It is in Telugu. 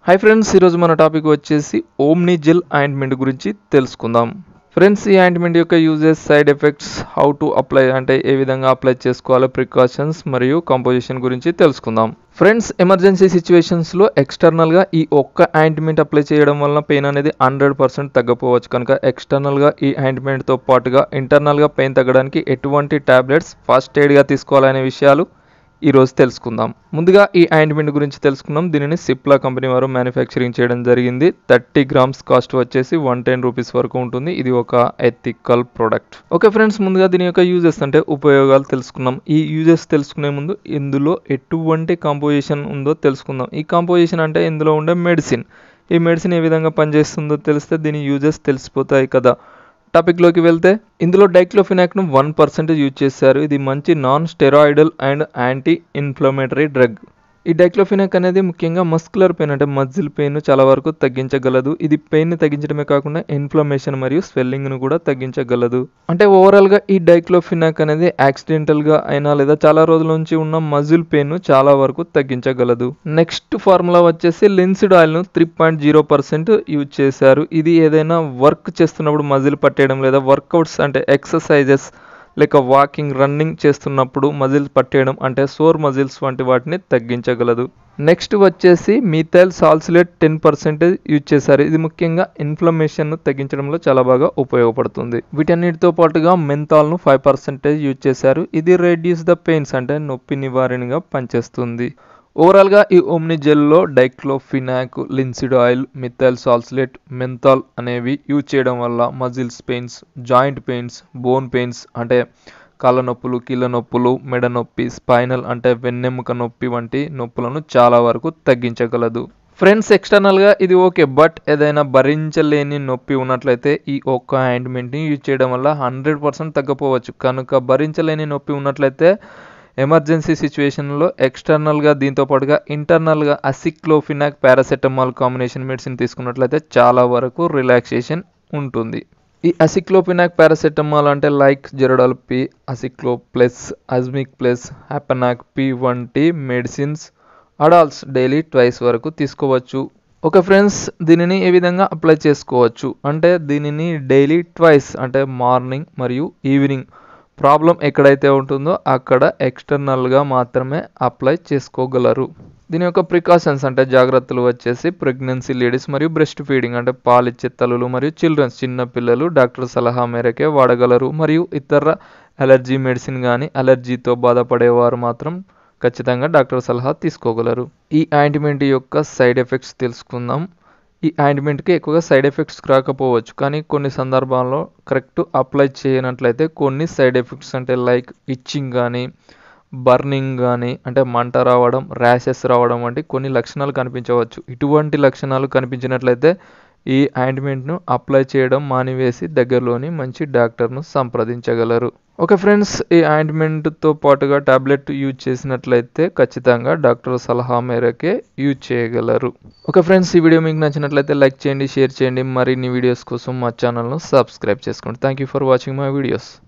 హాయ్ ఫ్రెండ్స్ ఈరోజు మన టాపిక్ వచ్చేసి ఓమ్ని జెల్ ఆయింట్మెంట్ గురించి తెలుసుకుందాం ఫ్రెండ్స్ ఈ ఆయింట్మెంట్ యొక్క uses side effects how to apply అంటే ఏ విధంగా అప్లై చేసుకోవాలో ప్రికాషన్స్ మరియు కంపోజిషన్ గురించి తెలుసుకుందాం ఫ్రెండ్స్ ఎమర్జెన్సీ సిచ్యువేషన్స్లో ఎక్స్టర్నల్గా ఈ ఒక్క ఆయింట్మెంట్ అప్లై చేయడం వలన పెయిన్ అనేది హండ్రెడ్ పర్సెంట్ తగ్గపోవచ్చు కనుక ఎక్స్టర్నల్గా ఈ ఆయింట్మెంట్తో పాటుగా ఇంటర్నల్గా పెయిన్ తగ్గడానికి ఎటువంటి టాబ్లెట్స్ ఫస్ట్ ఎయిడ్గా తీసుకోవాలనే విషయాలు ఈరోజు తెలుసుకుందాం ముందుగా ఈ ఆయింట్మెంట్ గురించి తెలుసుకుందాం దీనిని సిప్లా కంపెనీ వారు మ్యానుఫ్యాక్చరింగ్ చేయడం జరిగింది థర్టీ గ్రామ్స్ కాస్ట్ వచ్చేసి వన్ టెన్ రూపీస్ వరకు ఉంటుంది ఇది ఒక ఎథికల్ ప్రోడక్ట్ ఓకే ఫ్రెండ్స్ ముందుగా దీని యొక్క యూజెస్ అంటే ఉపయోగాలు తెలుసుకుందాం ఈ యూజెస్ తెలుసుకునే ముందు ఇందులో ఎటువంటి కాంపోజిషన్ ఉందో తెలుసుకుందాం ఈ కాంపోజిషన్ అంటే ఇందులో ఉండే మెడిసిన్ ఈ మెడిసిన్ ఏ విధంగా పనిచేస్తుందో తెలిస్తే దీని యూజెస్ తెలిసిపోతాయి కదా టాపిక్లోకి వెళ్తే ఇందులో డైక్లోఫినాక్ను వన్ పర్సెంట్ యూజ్ చేశారు ఇది మంచి non steroidal and anti inflammatory drug ఈ డైక్లోఫినాక్ అనేది ముఖ్యంగా మస్కులర్ పెయిన్ అంటే మజిల్ పెయిన్ చాలా వరకు తగ్గించగలదు ఇది పెయిన్ని తగ్గించడమే కాకుండా ఇన్ఫ్లమేషన్ మరియు స్వెల్లింగ్ను కూడా తగ్గించగలదు అంటే ఓవరాల్గా ఈ డైక్లోఫినాక్ అనేది యాక్సిడెంటల్గా అయినా లేదా చాలా రోజుల నుంచి ఉన్న మజిల్ పెయిన్ చాలా వరకు తగ్గించగలదు నెక్స్ట్ ఫార్ములా వచ్చేసి లిన్సిడ్ ఆయిల్ను three point zero percent use చేశారు ఇది ఏదైనా వర్క్ చేస్తున్నప్పుడు మజిల్ పట్టేయడం లేదా వర్కౌట్స్ అంటే ఎక్సర్సైజెస్ లేక వాకింగ్ రన్నింగ్ చేస్తున్నప్పుడు మజిల్స్ పట్టేయడం అంటే సోర్ మజిల్స్ వంటి వాటిని తగ్గించగలదు నెక్స్ట్ వచ్చేసి methyl salicylate ten percentage use చేశారు ఇది ముఖ్యంగా ఇన్ఫ్లమేషన్ను తగ్గించడంలో చాలా బాగా ఉపయోగపడుతుంది వీటన్నిటితో పాటుగా మెంతాల్ను ఫైవ్ పర్సెంటేజ్ యూజ్ చేశారు ఇది రెడ్యూస్ ద పెయిన్స్ అంటే నొప్పి నివారణగా పనిచేస్తుంది ఓవరాల్గా ఈ ఓమ్ని జెల్లో diclofenac linseed oil methyl salicylate menthol అనేవి యూజ్ చేయడం వల్ల muscles pains joint pains bone pains అంటే కాళ్ళ నొప్పులు కీళ్ళ నొప్పులు మెడ నొప్పి స్పైనల్ అంటే వెన్నెముక నొప్పి వంటి నొప్పులను చాలా వరకు తగ్గించగలదు ఫ్రెండ్స్ ఎక్స్టర్నల్గా ఇది ఓకే బట్ ఏదైనా భరించలేని నొప్పి ఉన్నట్లయితే ఈ ఒక్క ఆయింట్మెంట్ని యూజ్ చేయడం వల్ల హండ్రెడ్ పర్సెంట్ తగ్గపోవచ్చు కనుక భరించలేని నొప్పి ఉన్నట్లయితే ఎమర్జెన్సీ సిచ్యువేషన్లో ఎక్స్టర్నల్గా దీంతో పాటుగా ఇంటర్నల్గా అసిక్లోఫినాక్ పారాసెటమాల్ కాంబినేషన్ మెడిసిన్ తీసుకున్నట్లయితే చాలా వరకు రిలాక్సేషన్ ఉంటుంది ఈ అసిక్లోఫినాక్ పారాసెటమాల్ అంటే like Zerodol P Aceclo plus అజ్మిక్ ప్లస్ హ్యాపనాక్ పి వంటి మెడిసిన్స్ అడాల్ట్స్ డైలీ ట్వైస్ వరకు తీసుకోవచ్చు ఓకే ఫ్రెండ్స్ దీనిని ఏ విధంగా అప్లై చేసుకోవచ్చు అంటే దీనిని డైలీ ట్వైస్ అంటే మార్నింగ్ మరియు ఈవినింగ్ ప్రాబ్లం ఎక్కడైతే ఉంటుందో అక్కడ ఎక్స్టర్నల్గా మాత్రమే అప్లై చేసుకోగలరు దీని యొక్క ప్రికాషన్స్ అంటే జాగ్రత్తలు వచ్చేసి ప్రెగ్నెన్సీ లేడీస్ మరియు బ్రెస్ట్ ఫీడింగ్ అంటే పాలిచ్చే తల్లులు మరియు చిల్డ్రన్స్ చిన్న పిల్లలు డాక్టర్ సలహా మేరకే వాడగలరు మరియు ఇతర అలర్జీ మెడిసిన్ కానీ అలర్జీతో బాధపడేవారు మాత్రం ఖచ్చితంగా డాక్టర్ సలహా తీసుకోగలరు ఈ ఆయింట్మెంట్ యొక్క సైడ్ ఎఫెక్ట్స్ తెలుసుకుందాం ఈ ఆయింట్మెంట్కి ఎక్కువగా సైడ్ ఎఫెక్ట్స్ రాకపోవచ్చు కానీ కొన్ని సందర్భాల్లో కరెక్ట్ అప్లై చేయనట్లయితే కొన్ని సైడ్ ఎఫెక్ట్స్ అంటే లైక్ ఇచ్చింగ్ కానీ బర్నింగ్ కానీ అంటే మంట రావడం ర్యాషెస్ రావడం వంటి కొన్ని లక్షణాలు కనిపించవచ్చు ఇటువంటి లక్షణాలు కనిపించినట్లయితే ఈ ఆయింట్మెంట్ను అప్లై చేయడం మానివేసి దగ్గరలోని మంచి డాక్టర్ను సంప్రదించగలరు ఓకే ఫ్రెండ్స్ ఈ ఆయింట్మెంట్తో పాటుగా టాబ్లెట్ యూజ్ చేసినట్లయితే ఖచ్చితంగా డాక్టర్ సలహా మేరకే యూజ్ చేయగలరు ఓకే ఫ్రెండ్స్ ఈ వీడియో మీకు నచ్చినట్లయితే లైక్ చేయండి షేర్ చేయండి మరిన్ని వీడియోస్ కోసం మా ఛానల్ను సబ్స్క్రైబ్ చేసుకోండి thank you for watching my videos